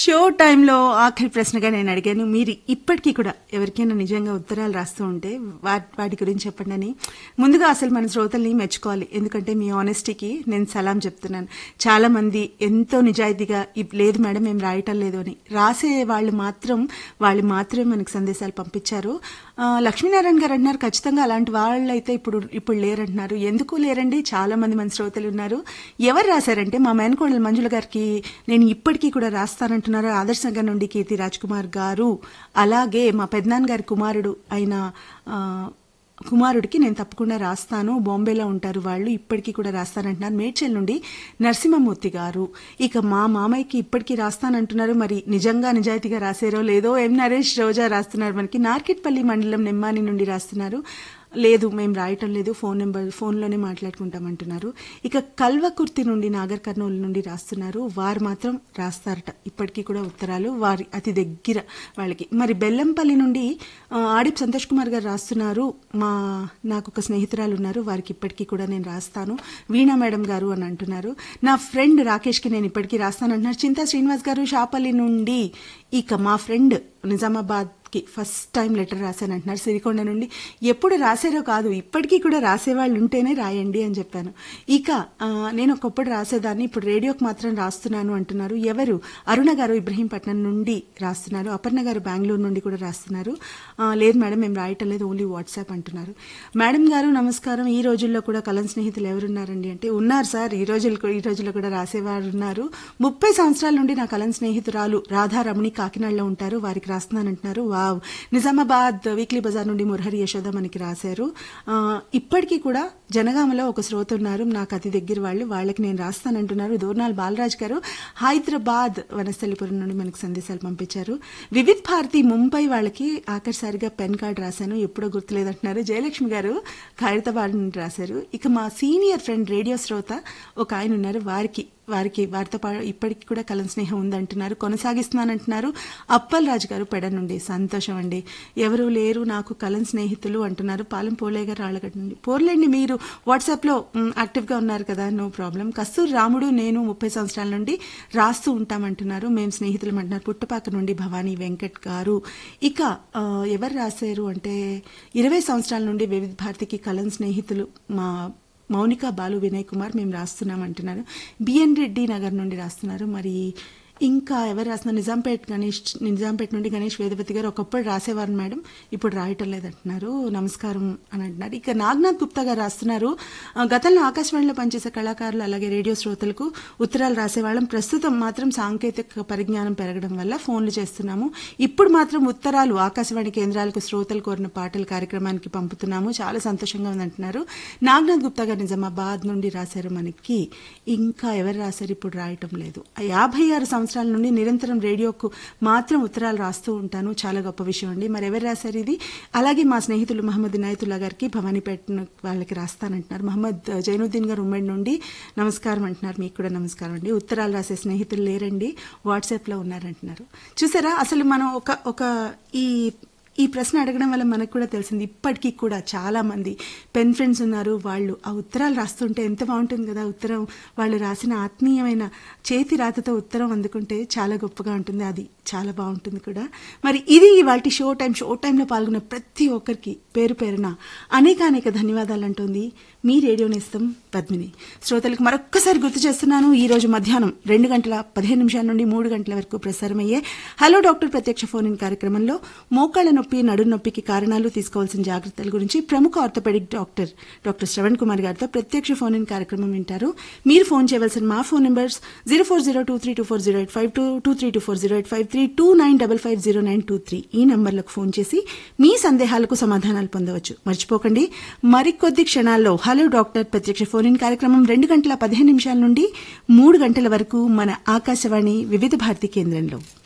show టైంలో ఆఖరి ప్రశ్నగా నేను అడిగాను మీరు ఇప్పటికీ కూడా ఎవరికైనా నిజంగా ఉత్తరాలు రాస్తూ ఉంటే వా- వాటి గురించి చెప్పండి అని ముందుగా అసలు మన శ్రోతల్ని మెచ్చుకోవాలి ఎందుకంటే మీ ఆనెస్టీకి నేను సలాం చెప్తున్నాను చాలా మంది ఎంతో నిజాయితీగా "ఇప్ లేదు మేడం మేము రాయటం లేదు అని రాసే వాళ్ళు మాత్రం వాళ్ళు మాత్రమే మనకు సందేశాలు పంపించారు ఆ, లక్ష్మీనారాయణ గారు అంటున్నారు ఖచ్చితంగా అలాంటి వాళ్ళు అయితే ఇప్పుడు ఇప్పుడు లేరంటున్నారు ఎందుకు లేరండి చాలా మంది మన శ్రోతలు ఉన్నారు ఎవరు రాశారంటే మా మేనకోడలు మంజుల గారికి నేను ఇప్పటికీ కూడా రాస్తానంటున్నారు ఆదర్శంగా నుండి కీర్తి రాజ్ కుమార్ గారు అలాగే మా పెద్దనాన్న గారి కుమారుడు అయిన ఆ, కుమారుడికి నేను తప్పకుండా రాస్తాను బాంబేలో ఉంటారు వాళ్ళు ఇప్పటికీ కూడా రాస్తానంటున్నారు మేడ్చల్ నుండి నరసింహమూర్తి గారు ఇక మా మామయ్యకి ఇప్పటికీ రాస్తానంటున్నారు మరి నిజంగా నిజాయితీగా రాసారో లేదో ఎం నరేష్ రోజా రాస్తున్నారు మనకి నార్కెట్పల్లి మండలం నెమ్మాని నుండి రాస్తున్నారు లేదు మేము రాయటం లేదు ఫోన్ నెంబర్ ఫోన్లోనే మాట్లాడుకుంటామంటున్నారు ఇక కల్వకుర్తి నుండి నాగర్ కర్నూలు నుండి రాస్తున్నారు వారు మాత్రం రాస్తారట ఇప్పటికీ కూడా ఉత్తరాలు వారి అతి దగ్గర వాళ్ళకి మరి బెల్లంపల్లి నుండి ఆ, ఆడిప్ సంతోష్ కుమార్ గారు రాస్తున్నారు మా నాకు ఒక స్నేహితురాలు ఉన్నారు వారికి ఇప్పటికీ కూడా నేను రాస్తాను వీణా మేడం గారు అని అంటున్నారు నా ఫ్రెండ్ రాకేష్కి నేను ఇప్పటికీ రాస్తాను అంటున్నారు చింతా శ్రీనివాస్ గారు షాపల్లి నుండి ఇక మా ఫ్రెండ్ నిజామాబాద్ కి ఫస్ట్ టైం లెటర్ రాశాను అంటున్నారు సిరికొండ నుండి ఎప్పుడు రాశారో కాదు ఇప్పటికీ కూడా రాసేవాళ్ళు ఉంటేనే రాయండి అని చెప్పాను ఇక ఆ, నేను ఒకప్పుడు రాసేదాన్ని ఇప్పుడు రేడియోకి మాత్రం రాస్తున్నాను అంటున్నారు ఎవరు అరుణ గారు ఇబ్రహీంపట్నం నుండి రాస్తున్నారు అపర్ణ గారు బెంగళూరు నుండి కూడా రాస్తున్నారు ఆ, లేదు మేడం మేము రాయటం లేదు ఓన్లీ వాట్సాప్ అంటున్నారు మేడం గారు నమస్కారం ఈ రోజుల్లో కూడా కలం స్నేహితులు ఎవరున్నారండి అంటే ఉన్నారు సార్ ఈ రోజులు ఈ రోజుల్లో కూడా రాసేవారు ఉన్నారు ముప్పై సంవత్సరాల నుండి నా కలం స్నేహితురాలు రాధా రమణి కాకినాడలో ఉంటారు వారికి రాస్తున్నానంటున్నారు వావ్ నిజామాబాద్ వీక్లీ బజార్ నుండి మురహరి యశోద మనకి రాశారు ఆ, ఇప్పటికీ కూడా జనగామలో ఒక శ్రోత ఉన్నారు నాకు అతి దగ్గర వాళ్ళు వాళ్ళకి నేను రాస్తానంటున్నారు దోర్నాల్ బాలరాజ్ గారు హైదరాబాద్ వనస్థలిపురం నుండి మనకు సందేశాలు పంపించారు వివిధ్ భారతి ముంబై వాళ్ళకి ఆఖరిసారిగా పెన్ కార్డ్ రాశాను ఎప్పుడో గుర్తులేదంటున్నారు జయలక్ష్మి గారు ఖైరతాబాద్ నుండి రాశారు ఇక మా సీనియర్ ఫ్రెండ్ రేడియో శ్రోత ఒక ఆయన ఉన్నారు వారికి వారికి వారితో పాటు ఇప్పటికి కూడా కలం స్నేహం ఉందంటున్నారు కొనసాగిస్తున్నానంటున్నారు అప్పల్ రాజు గారు పెడ నుండి సంతోషం అండి ఎవరు లేరు నాకు కలం స్నేహితులు అంటున్నారు పాలెం పోలే గారు రాళ్ళగడ్డ నుండి పోర్లేండి మీరు వాట్సాప్ లో మ్, యాక్టివ్ గా ఉన్నారు కదా నో ప్రాబ్లం కస్తూరి రాముడు నేను ముప్పై సంవత్సరాల నుండి రాస్తూ ఉంటామంటున్నారు మేము స్నేహితులం అంటున్నారు పుట్టపాక నుండి భవానీ వెంకట్ గారు ఇక ఆ, ఎవరు రాశారు అంటే ఇరవై సంవత్సరాల నుండి వివిధ భారతికి కలం స్నేహితులు మా మౌనిక బాలు వినయ్ కుమార్ మేము రాస్తున్నాం అంటున్నారు బిఎన్ రెడ్డి నగర్ నుండి రాస్తున్నారు మరి ఇంకా ఎవరు రాస్తున్నారు నిజాంపేట్ గణేష్ నిజాంపేట్ నుండి గణేష్ వేదవతి గారు ఒకప్పుడు రాసేవారు మేడం ఇప్పుడు రాయటం లేదంటున్నారు నమస్కారం అని అంటున్నారు ఇక నాగనాథ్ గుప్తా గారు రాస్తున్నారు ఆ, గతంలో ఆకాశవాణిలో పనిచేసే కళాకారులు అలాగే రేడియో శ్రోతలకు ఉత్తరాలు రాసేవాళ్ళం ప్రస్తుతం మాత్రం సాంకేతిక పరిజ్ఞానం పెరగడం వల్ల ఫోన్లు చేస్తున్నాము ఇప్పుడు మాత్రం ఉత్తరాలు ఆకాశవాణి కేంద్రాలకు శ్రోతలు కోరిన పాటల కార్యక్రమానికి పంపుతున్నాము చాలా సంతోషంగా ఉందంటున్నారు నాగనాథ్ గుప్తా గారు నిజామాబాద్ నుండి రాశారు మనకి ఇంకా ఎవరు రాశారు ఇప్పుడు రాయటం లేదు ఆ యాభై ఆరు సంవత్సరాల నుండి నిరంతరం రేడియోకు మాత్రం ఉత్తరాలు రాస్తూ ఉంటాను చాలా గొప్ప విషయం అండి మరి ఎవరు రాశారు ఇది అలాగే మా స్నేహితులు మహమ్మద్ ఇనాయతుల్లా గారికి భవానీపేట వాళ్ళకి రాస్తానంటున్నారు మహమ్మద్ జైనుద్దీన్ గారు ఉమ్మడి నుండి నమస్కారం అంటున్నారు మీకు కూడా నమస్కారం అండి ఉత్తరాలు రాసే స్నేహితులు లేరండి వాట్సాప్ లో ఉన్నారంటున్నారు చూసారా అసలు మనం ఒక ఒక ఈ ఈ ప్రశ్న అడగడం వల్ల మనకు కూడా తెలిసింది ఇప్పటికీ కూడా చాలా మంది పెన్ ఫ్రెండ్స్ ఉన్నారు వాళ్ళు ఆ ఉత్తరాలు రాస్తుంటే ఎంత బాగుంటుంది కదా ఉత్తరం వాళ్ళు రాసిన ఆత్మీయమైన చేతి రాతతో ఉత్తరం అందుకుంటే చాలా గొప్పగా ఉంటుంది అది చాలా బాగుంటుంది కూడా మరి ఇది వాటి షో టైం షో టైంలో పాల్గొన్న ప్రతి ఒక్కరికి పేరు పేరున అనేక అనేక ధన్యవాదాలు అంటుంది మీ రేడియో నేస్తం పద్మిని శ్రోతలకు మరొక్కసారి గుర్తు చేస్తున్నాను ఈ రోజు మధ్యాహ్నం రెండు గంటల పదిహేను నిమిషాల నుండి మూడు గంటల వరకు ప్రసారమయ్యే హలో డాక్టర్ ప్రత్యక్ష ఫోన్ ఇన్ కార్యక్రమంలో మోకాళ్ళ నొప్పి నడు నొప్పికి కారణాలు తీసుకోవాల్సిన జాగ్రత్తల గురించి ప్రముఖ orthopaedic doctor doctor Shravan Kumar గారితో ప్రత్యక్ష ఫోన్ ఇన్ కార్యక్రమం వింటారు మీరు ఫోన్ చేయవలసిన మా phone numbers zero four zero two three two four zero eight five two two three two four zero eight five three two nine double five zero nine two three ఈ నంబర్లకు phone చేసి మీ సందేహాలకు సమాధానాలు పొందవచ్చు మర్చిపోకండి మరికొద్ది క్షణాల్లో హలో డాక్టర్ ప్రత్యక్ష ఫోన్ ఇన్ కార్యక్రమం రెండు గంటల పదిహేను నిమిషాల నుండి మూడు గంటల వరకు మన ఆకాశవాణి వివిధ భారతి కేంద్రంలో